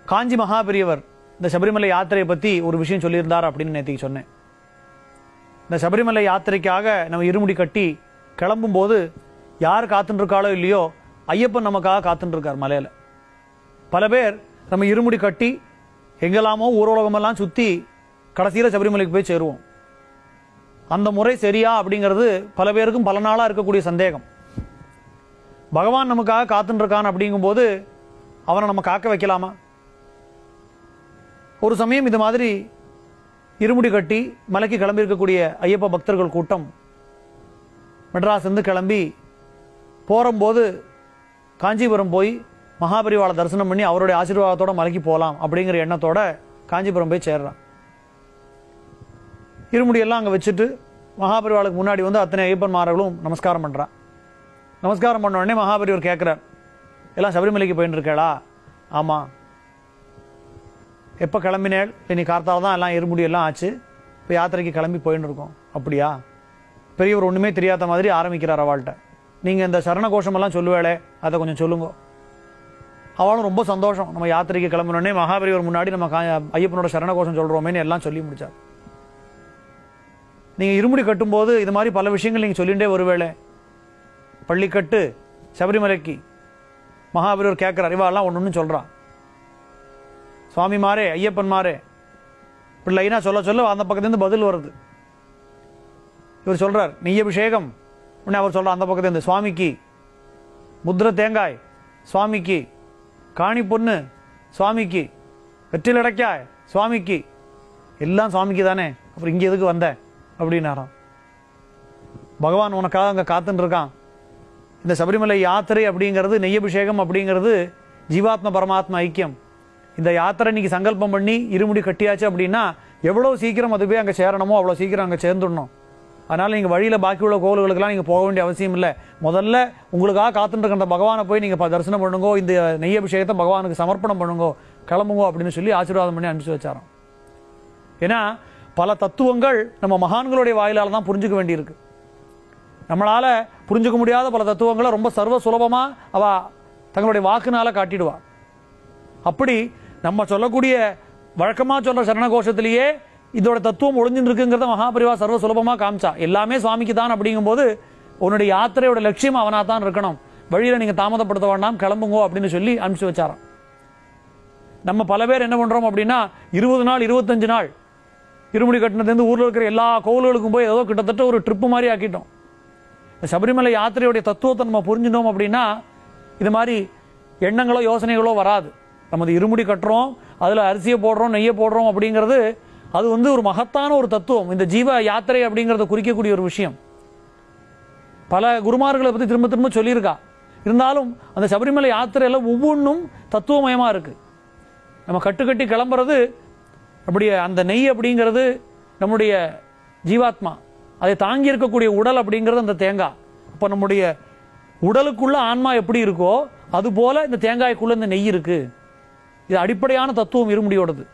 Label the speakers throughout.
Speaker 1: காஞ்சி மகாபெரியவர் இந்த சபரிமலை யாத்திரையை பத்தி ஒரு விஷயம் சொல்லியிருந்தார் அப்படின்னு நேற்றுக்கு சொன்னேன் இந்த சபரிமலை யாத்திரைக்காக நம்ம இருமுடி கட்டி கிளம்பும்போது யார் காத்துட்டு இருக்காளோ இல்லையோ ஐயப்பன் நமக்காக காத்துட்டு இருக்கார் மலையில பல பேர் நம்ம இருமுடி கட்டி எங்கெல்லாமோ ஊர்வலகமெல்லாம் சுத்தி கடைசியில சபரிமலைக்கு போய் சேருவோம் அந்த முறை சரியா அப்படிங்கிறது பல பேருக்கும் பல நாளா இருக்கக்கூடிய சந்தேகம் பகவான் நமக்காக காத்துட்டு இருக்கான் அப்படிங்கும்போது அவனை நம்ம காக்க வைக்கலாமா ஒரு சமயம் இது மாதிரி இருமுடி கட்டி மலைக்கு கிளம்பி இருக்கக்கூடிய ஐயப்ப பக்தர்கள் கூட்டம் மெட்ராஸ் இருந்து கிளம்பி போகும்போது காஞ்சிபுரம் போய் மகாபரிவாளை தரிசனம் பண்ணி அவருடைய ஆசீர்வாதத்தோட மலைக்கு போகலாம் அப்படிங்கிற எண்ணத்தோட காஞ்சிபுரம் போய் சேர்றான் இருமுடியெல்லாம் அங்கே வச்சுட்டு மகாபரிவாளுக்கு முன்னாடி வந்து அத்தனை ஐயப்பன்மார்களும் நமஸ்காரம் பண்ணுறான் நமஸ்காரம் பண்ண உடனே மகாபரிவர் கேட்குறார் எல்லாம் சபரிமலைக்கு போயின்னு இருக்கேளா ஆமாம் எப்போ கிளம்பினேள் இனி கார்த்தால தான் எல்லாம் இருமுடி எல்லாம் ஆச்சு இப்போ யாத்திரைக்கு கிளம்பி போயின்னு இருக்கோம் அப்படியா பெரியவர் ஒன்றுமே தெரியாத மாதிரி ஆரம்பிக்கிறார் அவள்கிட்ட நீங்கள் இந்த சரண கோஷமெல்லாம் சொல்லுவேளே அதை கொஞ்சம் சொல்லுங்க அவளும் ரொம்ப சந்தோஷம் நம்ம யாத்திரைக்கு கிளம்பினோடனே மகாபெரியவர் முன்னாடி நம்ம கா- ஐயப்பனோட சரண கோஷம் சொல்கிறோமேன்னு எல்லாம் சொல்லி முடிச்சார் நீங்கள் இருமுடி கட்டும்போது இது மாதிரி பல விஷயங்கள் நீங்கள் சொல்லிகிட்டே வருவேளே பள்ளிக்கட்டு சபரிமலைக்கு மகாபெரியவர் கேட்குறார் இவாள்லாம் ஒன்று ஒன்று சொல்கிறா சுவாமி மாறே ஐயப்பன் மாறே இப்படி லைனா சொல்ல சொல்ல அந்த பக்கத்துலேருந்து பதில் வருது இவர் சொல்றார் நெய் அபிஷேகம் உடனே அவர் சொல்றார் அந்த பக்கத்துலேருந்து சுவாமிக்கு முத்திர தேங்காய் சுவாமிக்கு காணி பொண்ணு சுவாமிக்கு வெற்றில் அடைக்காய் சுவாமிக்கு எல்லாம் சுவாமிக்கு தானே அப்புறம் இங்கே எதுக்கு வந்த அப்படின்னாராம் பகவான் உனக்காக அங்கே காத்துன்னு இருக்கான் இந்த சபரிமலை யாத்திரை அப்படிங்கிறது நெய்யபிஷேகம் அப்படிங்கிறது ஜீவாத்ம பரமாத்ம ஐக்கியம் இந்த யாத்திரை இன்னைக்கு சங்கல்பம் பண்ணி இருமுடி கட்டியாச்சு அப்படின்னா எவ்வளோ சீக்கிரம் அது போய் அங்கே சேரணுமோ அவ்வளோ சீக்கிரம் அங்கே சேர்ந்துடணும் அதனால் நீங்கள் வழியில் பாக்கி உள்ள கோவில்களுக்கெல்லாம் நீங்கள் போக வேண்டிய அவசியம் இல்லை முதல்ல உங்களுக்காக காத்துட்டு இருக்கின்ற பகவானை போய் நீங்கள் தரிசனம் பண்ணுங்கோ இந்த நெய் அபிஷேகத்தை பகவானுக்கு சமர்ப்பணம் பண்ணுங்கோ கிளம்புங்கோ அப்படின்னு சொல்லி ஆசீர்வாதம் பண்ணி அனுப்பிச்சு வச்சாராம் ஏன்னா பல தத்துவங்கள் நம்ம மகான்களுடைய வாயிலால தான் புரிஞ்சுக்க வேண்டியிருக்கு நம்மளால புரிஞ்சுக்க முடியாத பல தத்துவங்களை ரொம்ப சர்வ சுலபமா அவ தங்களுடைய வாக்குனால காட்டிடுவா அப்படி நம்ம சொல்லக்கூடிய வழக்கமா சொல்ற சரண கோஷத்திலேயே இதோட தத்துவம் ஒளிஞ்சுட்டு இருக்குங்கிறத மகாபரிவா சர்வ சுலபமா காமிச்சா எல்லாமே சுவாமிக்கு தான் அப்படிங்கும்போது உன்னுடைய யாத்திரையோட லட்சியம் அவனா தான் இருக்கணும் வழியில நீங்க தாமதப்படுத்த வேண்டாம் கிளம்புங்கோ அப்படின்னு சொல்லி அனுப்பிச்சு வச்சாராம் நம்ம பல பேர் என்ன பண்றோம் அப்படின்னா இருபது நாள் இருபத்தஞ்சு நாள் இருமுடி கட்டினதுலேருந்து ஊர்ல இருக்கிற எல்லா கோவில்களுக்கும் போய் ஏதோ கிட்டத்தட்ட ஒரு ட்ரிப்பு மாதிரி ஆக்கிட்டோம் இந்த சபரிமலை யாத்திரையுடைய தத்துவத்தை நம்ம புரிஞ்சிட்டோம் அப்படின்னா இது மாதிரி எண்ணங்களோ யோசனைகளோ வராது நமது இருமுடி கட்டுறோம் அதில் அரிசியை போடுறோம் நெய்யை போடுறோம் அப்படிங்கிறது அது வந்து ஒரு மகத்தான ஒரு தத்துவம் இந்த ஜீவ யாத்திரை அப்படிங்கிறத குறிக்கக்கூடிய ஒரு விஷயம் பல குருமார்களை பற்றி திரும்ப திரும்ப சொல்லியிருக்கா இருந்தாலும் அந்த சபரிமலை யாத்திரையில் ஒவ்வொன்றும் தத்துவமயமாக இருக்கு நம்ம கட்டுக்கட்டி கிளம்புறது அப்படியே அந்த நெய் அப்படிங்கிறது நம்முடைய ஜீவாத்மா அதை தாங்கி இருக்கக்கூடிய உடல் அப்படிங்கிறது அந்த தேங்காய் அப்போ நம்முடைய உடலுக்குள்ள ஆன்மா எப்படி இருக்கோ அது போல இந்த தேங்காய்க்குள்ள இந்த நெய் இருக்கு இது அடிப்படையான தத்துவம் இருமுடியோடது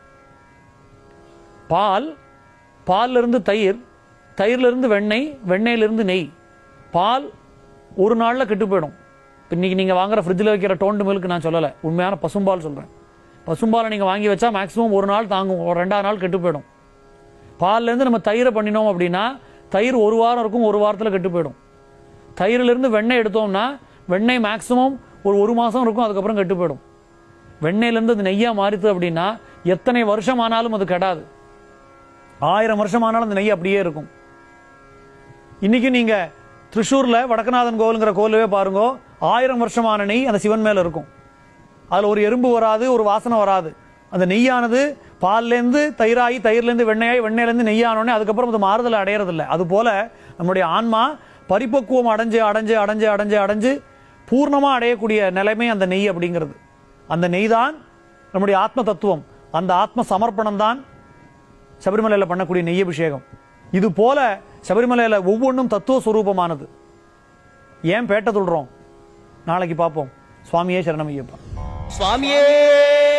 Speaker 1: பால் பால்ல இருந்து தயிர் தயிர்ல இருந்து வெண்ணெய் வெண்ணெயில இருந்து நெய் பால் ஒரு நாள்ல கெட்டு போயிடும் இப்ப இன்னைக்கு நீங்க வாங்குற ஃப்ரிட்ஜில் வைக்கிற டோண்டு மில்க் நான் சொல்லலை உண்மையான பசும்பால் சொல்றேன் பசும்பாலை நீங்க வாங்கி வச்சா மேக்ஸிமம் ஒரு நாள் தாங்கும் ஒரு ரெண்டாவது நாள் கெட்டு போயிடும் பால்ல இருந்து நம்ம தயிரை பண்ணினோம் அப்படின்னா தயிர் ஒரு வாரம் இருக்கும் ஒரு வாரத்துல கெட்டு போயிடும் தயிரில இருந்து வெண்ணெய் எடுத்தோம்னா வெண்ணெய் மேக்ஸிமம் ஒரு ஒரு மாசம் இருக்கும் அதுக்கப்புறம் கெட்டு போயிடும் வெண்ணெயில இருந்து அது நெய்யா மாறித்து அப்படின்னா எத்தனை வருஷம் ஆனாலும் அது கெடாது ஆயிரம் வருஷம் ஆனாலும் அந்த நெய் அப்படியே இருக்கும் இன்னைக்கு நீங்க திருஷூர்ல வடக்கநாதன் கோவிலுங்கிற கோவிலவே பாருங்க ஆயிரம் வருஷமான நெய் அந்த சிவன் மேல இருக்கும் அதுல ஒரு எறும்பு வராது ஒரு வாசனை வராது அந்த நெய்யானது பால்லேருந்து தயிராகி தயிர்லேருந்து வெண்ணெயாகி வெண்ணெயிலேருந்து நெய்யானோடனே அதுக்கப்புறம் அது மாறுதல் அடையறதில்லை அது போல நம்முடைய ஆன்மா பரிபக்குவம் அடைஞ்சு அடைஞ்சு அடைஞ்சு அடைஞ்சு அடைஞ்சு பூர்ணமா அடையக்கூடிய நிலைமை அந்த நெய் அப்படிங்கிறது அந்த நெய் தான் நம்முடைய ஆத்ம தத்துவம் அந்த ஆத்ம சமர்ப்பணம் தான் சபரிமலையில பண்ணக்கூடிய நெய் அபிஷேகம் இது போல சபரிமலையில ஒவ்வொன்றும் தத்துவ சுரூபமானது ஏன் பேட்ட சொல்றோம் நாளைக்கு பார்ப்போம் சுவாமியே சரணம் ஐயப்பா
Speaker 2: சுவாமியே